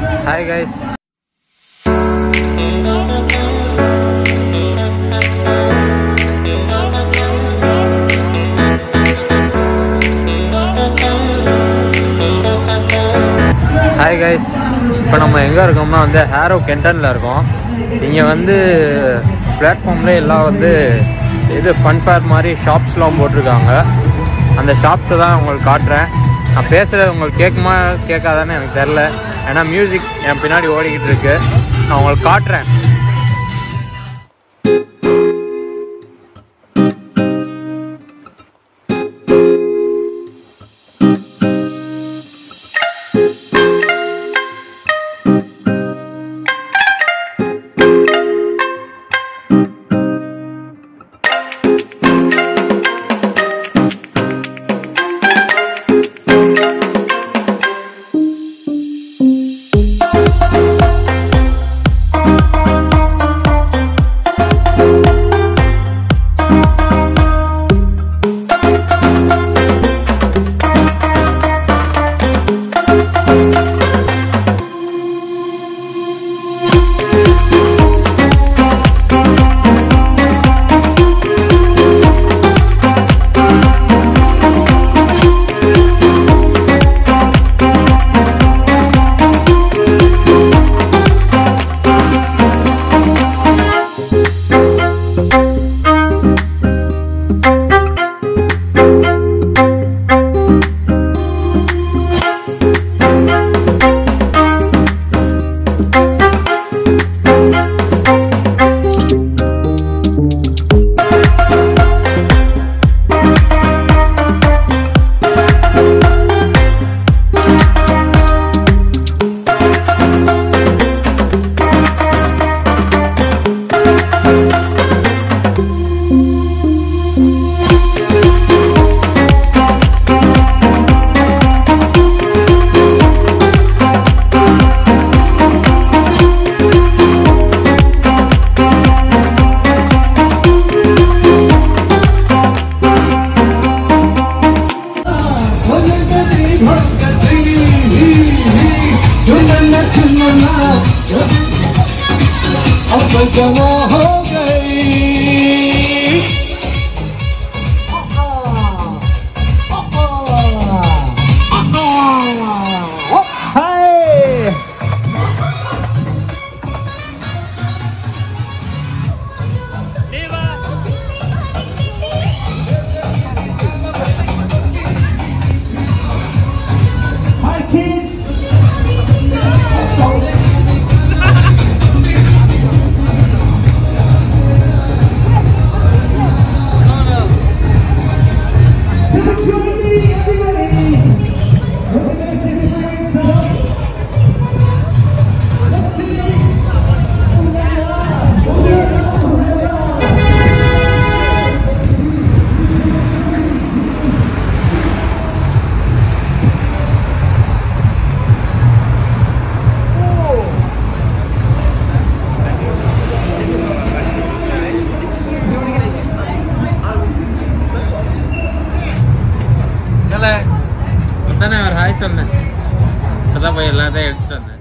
Hi guys hi guys இப்போ நம்ம எங்கே இருக்கோம்னா வந்து ஹேரோ கெண்டனில் இருக்கோம் இங்கே வந்து பிளாட்ஃபார்ம்லேயே எல்லாம் வந்து இது ஃபன் ஃபேர் மாதிரி ஷாப்ஸ்லாம் போட்டிருக்காங்க அந்த ஷாப்ஸை தான் உங்களுக்கு காட்டுறேன் நான் பேசுகிறது உங்களுக்கு கேட்குமா கேட்காதான்னு எனக்கு தெரில ஏன்னா மியூசிக் என் பின்னாடி ஓடிக்கிட்டு இருக்கு நான் உங்களுக்கு காட்டுறேன் अब जमा हो गई hi Hi kids! Come and join me, everybody! We're going to experience the Let's sing! இல்லை தானே ஒரு ஹாய் சொன்னேன் அதான் போய் எல்லாத்தையும் எடுத்துட்டு வந்தேன்